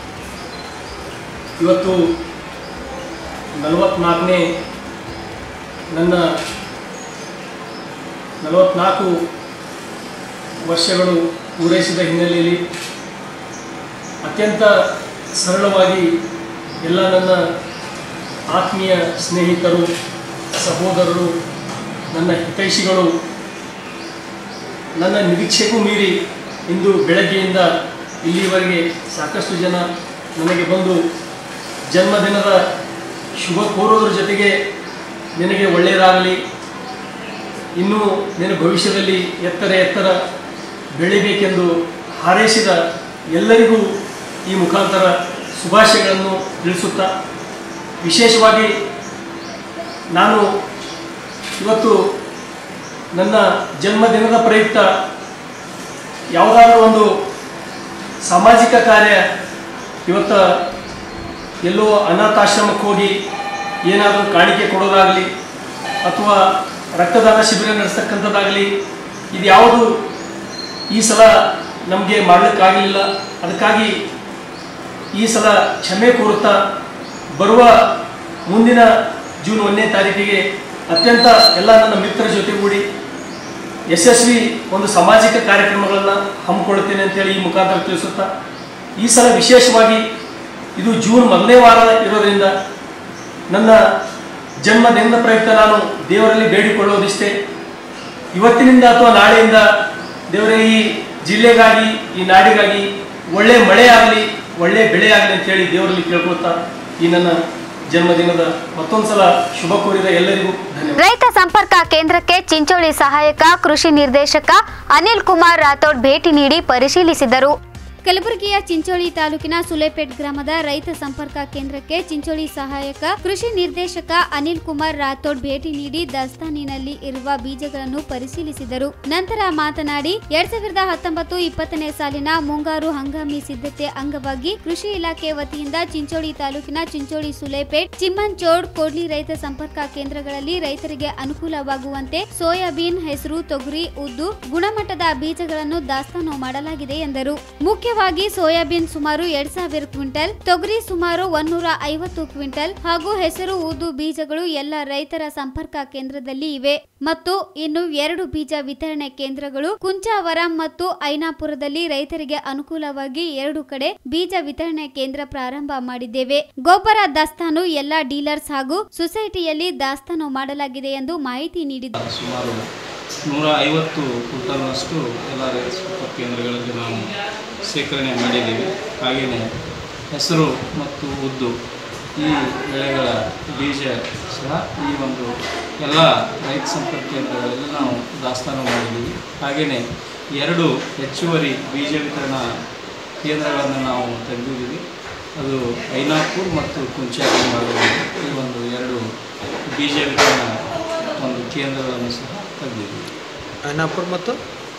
[SPEAKER 9] ಇವತ್ತು ನಲವತ್ನಾಲ್ಕನೇ ನನ್ನ ನಲವತ್ನಾಲ್ಕು ವರ್ಷಗಳು ಪೂರೈಸಿದ ಹಿನ್ನೆಲೆಯಲ್ಲಿ ಅತ್ಯಂತ ಸರಳವಾಗಿ ಎಲ್ಲ ನನ್ನ ಆತ್ಮೀಯ ಸ್ನೇಹಿತರು ಸಹೋದರರು ನನ್ನ ಹಿತೈಷಿಗಳು ನನ್ನ ನಿರೀಕ್ಷೆಗೂ ಮೀರಿ ಇಂದು ಬೆಳಗ್ಗೆಯಿಂದ ಇಲ್ಲಿಯವರೆಗೆ ಸಾಕಷ್ಟು ಜನ ನನಗೆ ಬಂದು ಜನ್ಮದಿನದ ಶುಭ ಕೋರೋದ್ರ ಜೊತೆಗೆ ನಿನಗೆ ಒಳ್ಳೆಯದಾಗಲಿ ಇನ್ನೂ ನಿನ್ನ ಭವಿಷ್ಯದಲ್ಲಿ ಎತ್ತರ ಎತ್ತರ ಬೆಳಿಬೇಕೆಂದು ಹಾರೈಸಿದ ಎಲ್ಲರಿಗೂ ಈ ಮುಖಾಂತರ ಶುಭಾಶಯಗಳನ್ನು ತಿಳಿಸುತ್ತಾ ವಿಶೇಷವಾಗಿ ನಾನು ಇವತ್ತು ನನ್ನ ಜನ್ಮದಿನದ ಪ್ರಯುಕ್ತ ಯಾವುದಾದ್ರೂ ಒಂದು ಸಾಮಾಜಿಕ ಕಾರ್ಯ ಇವತ್ತ ಎಲ್ಲೋ ಅನಾಥಾಶ್ರಮಕ್ಕೆ ಹೋಗಿ ಏನಾದರೂ ಕಾಣಿಕೆ ಕೊಡೋದಾಗಲಿ ಅಥವಾ ರಕ್ತದಾನ ಶಿಬಿರ ನಡೆಸ್ತಕ್ಕಂಥದ್ದಾಗಲಿ ಇದು ಯಾವುದು ಈ ಸಲ ನಮಗೆ ಮಾಡಲಿಕ್ಕಾಗಲಿಲ್ಲ ಅದಕ್ಕಾಗಿ ಈ ಸಲ ಕ್ಷಮೆ ಕೋರುತ್ತಾ ಬರುವ ಮುಂದಿನ ಜೂನ್ ಒಂದನೇ ತಾರೀಕಿಗೆ ಅತ್ಯಂತ ಎಲ್ಲ ನನ್ನ ಮಿತ್ರರ ಜೊತೆಗೂಡಿ ಯಶಸ್ವಿ ಒಂದು ಸಾಮಾಜಿಕ ಕಾರ್ಯಕ್ರಮಗಳನ್ನು ಹಮ್ಮಿಕೊಳ್ಳುತ್ತೇನೆ ಅಂತೇಳಿ ಈ ಮುಖಾಂತರ ತಿಳಿಸುತ್ತಾ ಈ ಸಲ ವಿಶೇಷವಾಗಿ ಇದು ಜೂನ್ ಮೊದಲನೇ ವಾರ ಇರೋದ್ರಿಂದ ನನ್ನ ಜನ್ಮದಿನದ ಪ್ರಯುಕ್ತ ನಾನು ದೇವರಲ್ಲಿ ಬೇಡಿಕೊಳ್ಳೋದಿಷ್ಟೇ ಇವತ್ತಿನಿಂದ ಅಥವಾ ನಾಳೆಯಿಂದ ದೇವರೇ ಈ ಜಿಲ್ಲೆಗಾಗಿ ಈ ನಾಡಿಗಾಗಿ ಒಳ್ಳೆ ಮಳೆ ಆಗಲಿ ಒಳ್ಳೆ ಬೆಳೆ ಆಗಲಿ ಅಂತೇಳಿ ದೇವರಲ್ಲಿ ಕೇಳ್ಕೊಳ್ತಾ ಈ ನನ್ನ ಜನ್ಮದಿನದ ಮತ್ತೊಂದು ಸಲ ಶುಭ ಕೋರಿದ ಎಲ್ಲರಿಗೂ ಧನ್ಯವಾದ
[SPEAKER 1] ರೈತ ಸಂಪರ್ಕ ಕೇಂದ್ರಕ್ಕೆ ಚಿಂಚೋಳಿ ಸಹಾಯಕ ಕೃಷಿ ನಿರ್ದೇಶಕ ಅನಿಲ್ ಕುಮಾರ್ ರಾಥೋಡ್ ಭೇಟಿ ನೀಡಿ ಪರಿಶೀಲಿಸಿದರು
[SPEAKER 2] ಕಲಬುರಗಿಯ ಚಿಂಚೋಳಿ ತಾಲೂಕಿನ ಸುಲೇಪೇಟ್ ಗ್ರಾಮದ ರೈತ ಸಂಪರ್ಕ ಕೇಂದ್ರಕ್ಕೆ ಚಿಂಚೋಳಿ ಸಹಾಯಕ ಕೃಷಿ ನಿರ್ದೇಶಕ ಅನಿಲ್ ಕುಮಾರ್ ರಾಥೋಡ್ ಭೇಟಿ ನೀಡಿ ದಾಸ್ತಾನಿನಲ್ಲಿ ಇರುವ ಬೀಜಗಳನ್ನು ಪರಿಶೀಲಿಸಿದರು ನಂತರ ಮಾತನಾಡಿ ಎರಡ್ ಸಾವಿರದ ಹತ್ತೊಂಬತ್ತು ಇಪ್ಪತ್ತನೇ ಸಾಲಿನ ಮುಂಗಾರು ಹಂಗಾಮಿ ಸಿದ್ಧತೆ ಅಂಗವಾಗಿ ಕೃಷಿ ಇಲಾಖೆ ವತಿಯಿಂದ ಚಿಂಚೋಳಿ ತಾಲೂಕಿನ ಚಿಂಚೋಳಿ ಸುಲೇಪೇಟ್ ಚಿಮ್ಮಂಚೋಡ್ ಕೋಡ್ಲಿ ರೈತ ಸಂಪರ್ಕ ಕೇಂದ್ರಗಳಲ್ಲಿ ರೈತರಿಗೆ ಅನುಕೂಲವಾಗುವಂತೆ ಸೋಯಾಬೀನ್ ಹೆಸರು ತೊಗರಿ ಉದ್ದು ಗುಣಮಟ್ಟದ ಬೀಜಗಳನ್ನು ದಾಸ್ತಾನು ಮಾಡಲಾಗಿದೆ ಎಂದರು ಮುಖ್ಯವಾಗಿ ಸೋಯಾಬೀನ್ ಸುಮಾರು ಎರಡ್ ಸಾವಿರ ಕ್ವಿಂಟಲ್ ತೊಗರಿ ಸುಮಾರು ಒನ್ನೂರ ಐವತ್ತು ಕ್ವಿಂಟಲ್ ಹಾಗೂ ಹೆಸರು ಉದ್ದು ಬೀಜಗಳು ಎಲ್ಲ ರೈತರ ಸಂಪರ್ಕ ಕೇಂದ್ರದಲ್ಲಿ ಇವೆ ಮತ್ತು ಇನ್ನು ಎರಡು ಬೀಜ ವಿತರಣೆ ಕೇಂದ್ರಗಳು ಕುಂಚಾವರಂ ಮತ್ತು ಐನಾಪುರದಲ್ಲಿ ರೈತರಿಗೆ ಅನುಕೂಲವಾಗಿ ಎರಡು ಕಡೆ ಬೀಜ ವಿತರಣೆ ಕೇಂದ್ರ ಪ್ರಾರಂಭ ಮಾಡಿದ್ದೇವೆ ಗೊಬ್ಬರ ದಾಸ್ತಾನು ಎಲ್ಲ ಡೀಲರ್ಸ್ ಹಾಗೂ ಸೊಸೈಟಿಯಲ್ಲಿ ದಾಸ್ತಾನು ಮಾಡಲಾಗಿದೆ ಎಂದು ಮಾಹಿತಿ ನೀಡಿದ್ದಾರೆ
[SPEAKER 10] ಸುಮಾರು ನೂರ ಐವತ್ತು ಕ್ವಿಂಟಲ್ನಷ್ಟು ಎಲ್ಲ ರೈತ ಸಂಪರ್ಕ ಕೇಂದ್ರಗಳಲ್ಲಿ ನಾವು ಶೇಖರಣೆ ಮಾಡಿದ್ದೀವಿ ಹಾಗೆಯೇ ಹೆಸರು ಮತ್ತು ಉದ್ದು ಈ ಬೆಳೆಗಳ ಬೀಜ ಸಹ ಈ ಒಂದು ಎಲ್ಲ ರೈತ ಸಂಪರ್ಕ ಕೇಂದ್ರಗಳಲ್ಲಿ ನಾವು ದಾಸ್ತಾನು ಮಾಡಿದ್ದೀವಿ ಹಾಗೆಯೇ ಎರಡು ಹೆಚ್ಚುವರಿ ಬೀಜ ವಿತರಣಾ ಕೇಂದ್ರಗಳನ್ನು ನಾವು ತೆಗೆದಿದ್ದೀವಿ ಅದು ಐನಾಪುರ್ ಮತ್ತು ಕುಂಚಾಪುರ ಭಾಗದಲ್ಲಿ ಈ ಒಂದು ಎರಡು ಬೀಜ ವಿತರಣಾ ಒಂದು ಕೇಂದ್ರಗಳನ್ನು ಸಹ ತೆಗೆದಿದ್ದೀವಿ
[SPEAKER 5] ಐನಾಪುರ್ ಮತ್ತು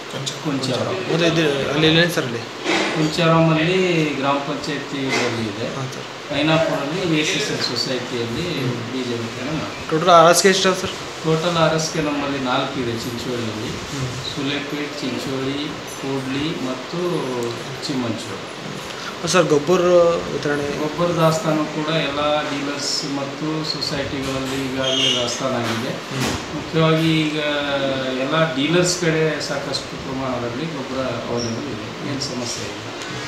[SPEAKER 10] ಕುಂಚಾರ
[SPEAKER 5] ಮತ್ತು ಇದು ಅಲ್ಲಿ ಇಲ್ಲ ಸರ್ ಅಲ್ಲಿ
[SPEAKER 10] ಕುಂಚಾರಮಲ್ಲಿ ಗ್ರಾಮ ಪಂಚಾಯತಿಯಲ್ಲಿ ಇದೆ
[SPEAKER 5] ಹಾಂ ಸರ್
[SPEAKER 10] ಐನಾಪುರಲ್ಲಿ ಎ ಸಿ ಎಸ್ ಎಲ್ ಸೊಸೈಟಿಯಲ್ಲಿ ಬೀಜ ವಿತರಣೆ ಮಾಡ್ತೀವಿ
[SPEAKER 5] ಟೋಟಲ್ ಆರ್ ಎಸ್ ಕೆ ಎಷ್ಟು sir
[SPEAKER 10] total R S K ನಮ್ಮಲ್ಲಿ ನಾಲ್ಕು ಇದೆ ಚಿಂಚೋಳಿಯಲ್ಲಿ ಸುಲೇಪೇಟ್ ಚಿಂಚೋಳಿ ಕೂಡ್ಲಿ ಮತ್ತು ಚಿಮ್ಮಂಚೋಳಿ
[SPEAKER 5] ಸರ್ ಗೊಬ್ಬರ ವಿತರಣೆ
[SPEAKER 10] ಗೊಬ್ಬರ ದಾಸ್ತಾನು ಕೂಡ ಎಲ್ಲ ಡೀಲರ್ಸ್ ಮತ್ತು ಸೊಸೈಟಿಗಳಲ್ಲಿ ಈಗಾಗಲೇ ದಾಸ್ತಾನು ಆಗಿದೆ ಮುಖ್ಯವಾಗಿ ಈಗ ಎಲ್ಲ ಡೀಲರ್ಸ್ ಕಡೆ ಸಾಕಷ್ಟು ಪ್ರಮಾಣದಲ್ಲಿ ಗೊಬ್ಬರ ಅವೈಲೇಬಲ್ ಇದೆ ಏನು ಸಮಸ್ಯೆ ಇಲ್ಲ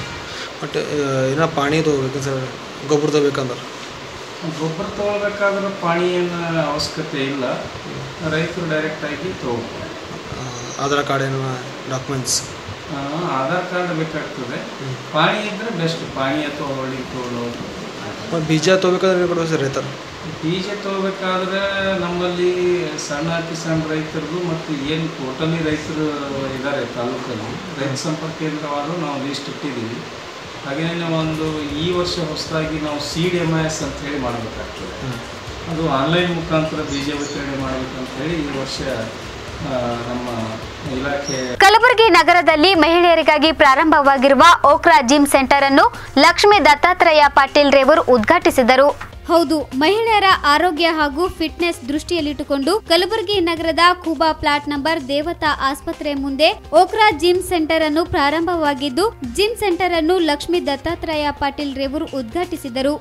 [SPEAKER 5] ಬಟ್ ಏನೋ ಪಾಣಿ ತೊಗೋಬೇಕು ಸರ್ ಗೊಬ್ಬರ ತೊಗೋಬೇಕಂದ್ರೆ
[SPEAKER 10] ಗೊಬ್ಬರ ತೊಗೊಳ್ಬೇಕಾದ್ರೆ ಪಾಣಿ ಏನು ಅವಶ್ಯಕತೆ ಇಲ್ಲ ರೈತರು ಡೈರೆಕ್ಟಾಗಿ ತೊಗೋಬೋದು
[SPEAKER 5] ಆಧಾರ್ ಕಾರ್ಡ್ ಏನೋ ಡಾಕ್ಯುಮೆಂಟ್ಸ್
[SPEAKER 10] ಆ, ಆಧಾರ್ ಕಾರ್ಡ್ ಬೇಕಾಗ್ತದೆ ಪಾಣಿ ಇದ್ದರೆ ಬೆಸ್ಟ್ ಪಾಣಿ ಅಥವಾ ಹೊಳ್ಳಿ ತೊಗೊಳ್ಳೋದು
[SPEAKER 5] ಮತ್ತು ಬೀಜ ತೊಗೋಬೇಕಾದ್ರೆ ಏನು ಕೊಡ್ಬೇಕು ಸರ್ ರೈತರು
[SPEAKER 10] ಬೀಜ ತೊಗೋಬೇಕಾದ್ರೆ ನಮ್ಮಲ್ಲಿ ಸಣ್ಣ ಅತಿ ಸಣ್ಣ ರೈತರದು ಮತ್ತು ಏನು ಟೋಟಲಿ ರೈತರು ಇದ್ದಾರೆ ತಾಲೂಕಲ್ಲಿ ರೈತ ಸಂಪರ್ಕ ಕೇಂದ್ರವಾದರೂ ನಾವು ಲಿಸ್ಟ್ ಇಟ್ಟಿದ್ದೀವಿ ಹಾಗೆಯೇ ಒಂದು ಈ ವರ್ಷ ಹೊಸದಾಗಿ ನಾವು ಸೀಡ್ ಎಮ್ ಐ ಎಸ್ ಅಂತ ಹೇಳಿ ಮಾಡಬೇಕಾಗ್ತದೆ ಅದು ಆನ್ಲೈನ್ ಮುಖಾಂತರ ಬೀಜ ವಿತರಣೆ ಮಾಡಬೇಕಂತ ಹೇಳಿ ಈ ವರ್ಷ ಆ, ನಮ್ಮ ಇಲಾಖೆ
[SPEAKER 1] ಕಲಬುರಗಿ ನಗರದಲ್ಲಿ ಮಹಿಳೆಯರಿಗಾಗಿ ಪ್ರಾರಂಭವಾಗಿರುವ ಓಕ್ರಾ ಜಿಮ್ ಸೆಂಟರ್ ಅನ್ನು ಲಕ್ಷ್ಮೀ ದತ್ತಾತ್ರೇಯ ಪಾಟೀಲ್ ರೇವೂರ್ ಉದ್ಘಾಟಿಸಿದರು
[SPEAKER 2] ಹೌದು ಮಹಿಳೆಯರ ಆರೋಗ್ಯ ಹಾಗೂ ಫಿಟ್ನೆಸ್ ದೃಷ್ಟಿಯಲ್ಲಿಟ್ಟುಕೊಂಡು ಕಲಬುರಗಿ ನಗರದ ಕೂಬಾ ಪ್ಲಾಟ್ ನಂಬರ್ ದೇವತಾ ಆಸ್ಪತ್ರೆ ಮುಂದೆ ಓಕ್ರಾ ಜಿಮ್ ಸೆಂಟರ್ ಅನ್ನು ಪ್ರಾರಂಭವಾಗಿದ್ದು ಜಿಮ್ ಸೆಂಟರ್ ಅನ್ನು ಲಕ್ಷ್ಮೀ ದತ್ತಾತ್ರೇಯ ಪಾಟೀಲ್ ರೇವರು ಉದ್ಘಾಟಿಸಿದರು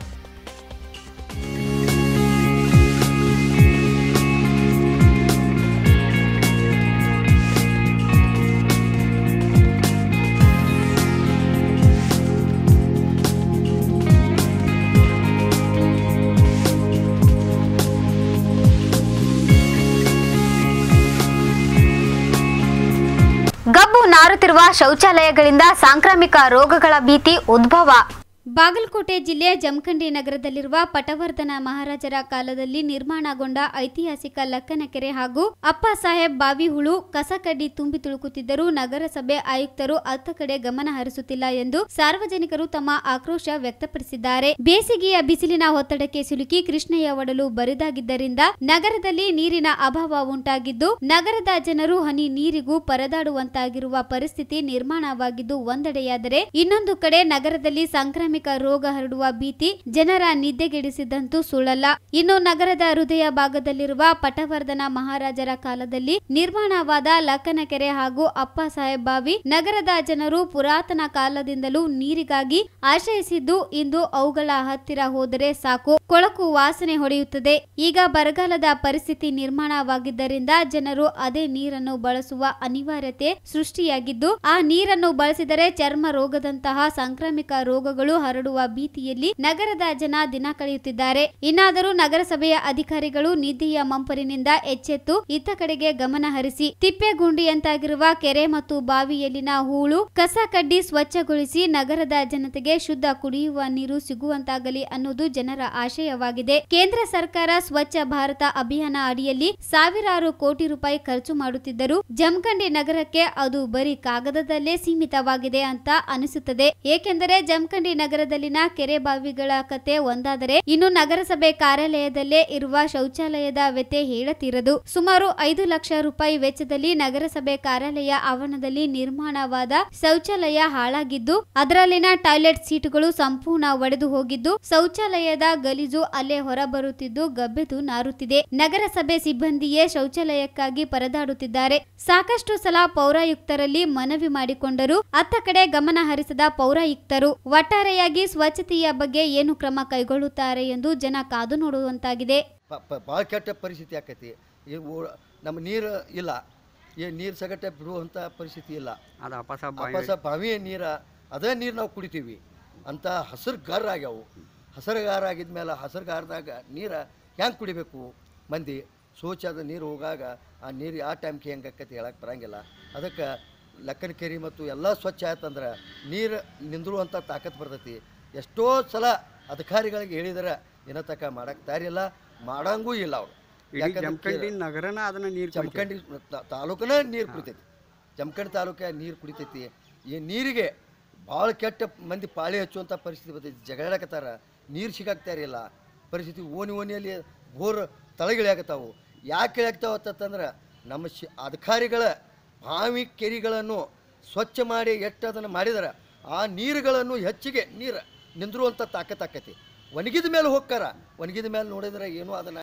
[SPEAKER 1] ಗಬ್ಬು ನಾರುತ್ತಿರುವ ಶೌಚಾಲಯಗಳಿಂದ ಸಾಂಕ್ರಾಮಿಕ ರೋಗಗಳ ಭೀತಿ ಉದ್ಭವ
[SPEAKER 2] ಬಾಗಲಕೋಟೆ ಜಿಲ್ಲೆಯ ಜಮಖಂಡಿ ನಗರದಲ್ಲಿರುವ ಪಟವರ್ಧನ ಮಹಾರಾಜರ ಕಾಲದಲ್ಲಿ ನಿರ್ಮಾಣಗೊಂಡ ಐತಿಹಾಸಿಕ ಲಕ್ಕನಕೆರೆ ಹಾಗೂ ಅಪ್ಪ ಸಾಹೇಬ್ ಬಾವಿಹುಳು ಕಸಕಡ್ಡಿ ತುಂಬಿ ತುಳುಕುತ್ತಿದ್ದರೂ ನಗರಸಭೆ ಆಯುಕ್ತರು ಅತ್ತ ಕಡೆ ಗಮನ ಹರಿಸುತ್ತಿಲ್ಲ ಎಂದು ಸಾರ್ವಜನಿಕರು ತಮ್ಮ ಆಕ್ರೋಶ ವ್ಯಕ್ತಪಡಿಸಿದ್ದಾರೆ ಬೇಸಿಗೆಯ ಬಿಸಿಲಿನ ಒತ್ತಡಕ್ಕೆ ಸಿಲುಕಿ ಕೃಷ್ಣಯ್ಯ ಒಡಲು ಬರಿದಾಗಿದ್ದರಿಂದ ನಗರದಲ್ಲಿ ನೀರಿನ ಅಭಾವ ಉಂಟಾಗಿದ್ದು ನಗರದ ಜನರು ಹನಿ ನೀರಿಗೂ ಪರದಾಡುವಂತಾಗಿರುವ ಪರಿಸ್ಥಿತಿ ನಿರ್ಮಾಣವಾಗಿದ್ದು ಒಂದೆಡೆಯಾದರೆ ಇನ್ನೊಂದು ಕಡೆ ನಗರದಲ್ಲಿ ಸಾಂಕ್ರಾಮಿಕ ರೋಗ ಹರಡುವ ಭೀತಿ ಜನರ ನಿದ್ದೆಗೆಡಿಸಿದಂತೂ ಸುಳ್ಳಲ್ಲ ಇನ್ನು ನಗರದ ಹೃದಯ ಭಾಗದಲ್ಲಿರುವ ಪಟವರ್ಧನ ಮಹಾರಾಜರ ಕಾಲದಲ್ಲಿ ನಿರ್ಮಾಣವಾದ ಲಕ್ಕನಕೆರೆ ಹಾಗೂ ಅಪ್ಪ ಸಾಹೇಬ್ ಬಾವಿ ನಗರದ ಜನರು ಪುರಾತನ ಕಾಲದಿಂದಲೂ ನೀರಿಗಾಗಿ ಆಶ್ರಯಿಸಿದ್ದು ಇಂದು ಅವುಗಳ ಹತ್ತಿರ ಹೋದರೆ ಸಾಕು ಕೊಳಕು ವಾಸನೆ ಹೊಡೆಯುತ್ತದೆ ಈಗ ಬರಗಾಲದ ಪರಿಸ್ಥಿತಿ ನಿರ್ಮಾಣವಾಗಿದ್ದರಿಂದ ಜನರು ಅದೇ ನೀರನ್ನು ಬಳಸುವ ಅನಿವಾರ್ಯತೆ ಸೃಷ್ಟಿಯಾಗಿದ್ದು ಆ ನೀರನ್ನು ಬಳಸಿದರೆ ಚರ್ಮ ರೋಗದಂತಹ ಸಾಂಕ್ರಾಮಿಕ ರೋಗಗಳು ಹರಡುವ ಭೀತಿಯಲ್ಲಿ ನಗರದ ಜನ ದಿನ ಕಳೆಯುತ್ತಿದ್ದಾರೆ ಇನ್ನಾದರೂ ನಗರಸಭೆಯ ಅಧಿಕಾರಿಗಳು ನಿಧಿಯ ಮಂಪರಿನಿಂದ ಎಚ್ಚೆತ್ತು ಇತ್ತ ಕಡೆಗೆ ಗಮನ ಹರಿಸಿ ತಿಪ್ಪೆಗುಂಡಿಯಂತಾಗಿರುವ ಕೆರೆ ಮತ್ತು ಬಾವಿಯಲ್ಲಿನ ಹೂಳು ಕಸ ಕಡ್ಡಿ ಸ್ವಚ್ಛಗೊಳಿಸಿ ನಗರದ ಜನತೆಗೆ ಶುದ್ಧ ಕುಡಿಯುವ ನೀರು ಸಿಗುವಂತಾಗಲಿ ಅನ್ನೋದು ಜನರ ಆಶಯವಾಗಿದೆ ಕೇಂದ್ರ ಸರ್ಕಾರ ಸ್ವಚ್ಛ ಭಾರತ ಅಭಿಯಾನ ಅಡಿಯಲ್ಲಿ ಸಾವಿರಾರು ಕೋಟಿ ರೂಪಾಯಿ ಖರ್ಚು ಮಾಡುತ್ತಿದ್ದರೂ ಜಮಖಂಡಿ ನಗರಕ್ಕೆ ಅದು ಬರೀ ಕಾಗದದಲ್ಲೇ ಸೀಮಿತವಾಗಿದೆ ಅಂತ ಅನಿಸುತ್ತದೆ ಏಕೆಂದರೆ ಜಮಖಂಡಿ ನಗರದಲ್ಲಿನ ಕೆರೆ ಬಾವಿಗಳ ಕತೆ ಒಂದಾದರೆ ಇನ್ನು ನಗರಸಭೆ ಕಾರ್ಯಾಲಯದಲ್ಲೇ ಇರುವ ಶೌಚಾಲಯದ ವ್ಯತೆ ಹೇಳತೀರದು ಸುಮಾರು ಐದು ಲಕ್ಷ ರೂಪಾಯಿ ವೆಚ್ಚದಲ್ಲಿ ನಗರಸಭೆ ಕಾರ್ಯಾಲಯ ಆವರಣದಲ್ಲಿ ನಿರ್ಮಾಣವಾದ ಶೌಚಾಲಯ ಹಾಳಾಗಿದ್ದು ಅದರಲ್ಲಿನ ಟಾಯ್ಲೆಟ್ ಸೀಟುಗಳು ಸಂಪೂರ್ಣ ಒಡೆದು ಹೋಗಿದ್ದು ಶೌಚಾಲಯದ ಗಲೀಜು ಅಲ್ಲೇ ಹೊರಬರುತ್ತಿದ್ದು ಗಬ್ಬೆದು ನಾರುತ್ತಿದೆ ನಗರಸಭೆ ಸಿಬ್ಬಂದಿಯೇ ಶೌಚಾಲಯಕ್ಕಾಗಿ ಪರದಾಡುತ್ತಿದ್ದಾರೆ ಸಾಕಷ್ಟು ಸಲ ಪೌರಾಯುಕ್ತರಲ್ಲಿ ಮನವಿ ಮಾಡಿಕೊಂಡರೂ ಅತ್ತ ಕಡೆ ಗಮನ ಹರಿಸದ ಪೌರಾಯುಕ್ತರು ಒಟ್ಟಾರೆಯಾಗಿ ಸ್ವಚ್ಛತೆಯ ಬಗ್ಗೆ ಏನು ಕ್ರಮ ಕೈಗೊಳ್ಳುತ್ತಾರೆ ಎಂದು ಜನ ಕಾದು ನೋಡುವಂತಾಗಿದೆ
[SPEAKER 11] ಭಾಳ ಕೆಟ್ಟ ಪರಿಸ್ಥಿತಿ ಆಕೈತಿ ಈ ಊ- ನಮ್ಮ ನೀರು ಇಲ್ಲ ಈ ನೀರು ಸಗಟೆ ಬಿಡುವಂಥ ಪರಿಸ್ಥಿತಿ ಇಲ್ಲ
[SPEAKER 12] ಅದು ಅಪಸ
[SPEAKER 11] ಅಪಸ ಬಾವಿಯ ನೀರ ಅದೇ ನೀರು ನಾವು ಕುಡಿತೀವಿ ಅಂತ ಹಸಿರು ಗಾರ ಆಗ್ಯಾವು ಹಸಿರು ಗಾರ ಆಗಿದ್ಮೇಲೆ ಹಸಿರು ಗಾರದಾಗ ನೀರು ಹೆಂಗೆ ಕುಡಿಬೇಕು ಮಂದಿ ಶೌಚಾದ ನೀರು ಹೋಗಾಗ ಆ ನೀರು ಯಾವ ಟೈಮ್ಗೆ ಹೆಂಗೆ ಆಕೈತಿ ಹೇಳಕ್ಕೆ ಬರಂಗಿಲ್ಲ ಅದಕ್ಕೆ ಲಕ್ಕನ ಕೆರೆ ಮತ್ತು ಎಲ್ಲ ಸ್ವಚ್ಛ ಆಯ್ತಂದ್ರೆ ನೀರು ನಿಂದಿರುವಂಥ ತಾಕತ್ ಬರ್ತೈತಿ ಎಷ್ಟೋ ಸಲ ಅಧಿಕಾರಿಗಳಿಗೆ ಹೇಳಿದ್ರೆ ಏನೋ ತಕ ಮಾಡಕ್ಕೆ ತಯಾರಿಲ್ಲ ಮಾಡಂಗೂ ಇಲ್ಲ ಅವರು
[SPEAKER 12] ಇಡೀ ಜಮಖಂಡಿ ನಗರನ ಅದನ್ನ ನೀರು
[SPEAKER 11] ಜಮಖಂಡಿ ತಾ- ತಾಲೂಕನ ನೀರು ಕುಡಿತೈತಿ ಜಮಖಂಡಿ ತಾಲೂಕ ನೀರು ಕುಡಿತೈತಿ ಈ ನೀರಿಗೆ ಭಾಳ ಕೆಟ್ಟ ಮಂದಿ ಪಾಳಿ ಹಚ್ಚುವಂಥ ಪರಿಸ್ಥಿತಿ ಬರ್ತೈತಿ ಜಗಳಾಡಕತ್ತಾರ ನೀರು ಸಿಗಾಕ್ತಾ ಇಲ್ಲ ಪರಿಸ್ಥಿತಿ ಓಣಿ ಓಣಿಯಲ್ಲಿ ಬೋರ್ ತಳಗಿಳಿಯಾಕತ್ತಾವು ಯಾಕೆ ಇಳಿಯಾಗ್ತಾವ ಅಂತಂದ್ರೆ ನಮ್ಮ ಶಿ ಅಧಿಕಾರಿಗಳ ಬಾವಿ ಕೆರೆಗಳನ್ನು ಸ್ವಚ್ಛ ಮಾಡಿ ಎಷ್ಟು ಅದನ್ನು ಮಾಡಿದಾರೆ ಆ ನೀರುಗಳನ್ನು ಹೆಚ್ಚಿಗೆ ನೀರು ನಿಂದಿರುವಂಥ ತಾಕತ್ತಾಕೈತಿ ಒಣಗಿದ ಮೇಲೆ ಹೋಗ್ತಾರ ಒಣಗಿದ ಮೇಲೆ ನೋಡಿದ್ರೆ ಏನೂ ಅದನ್ನು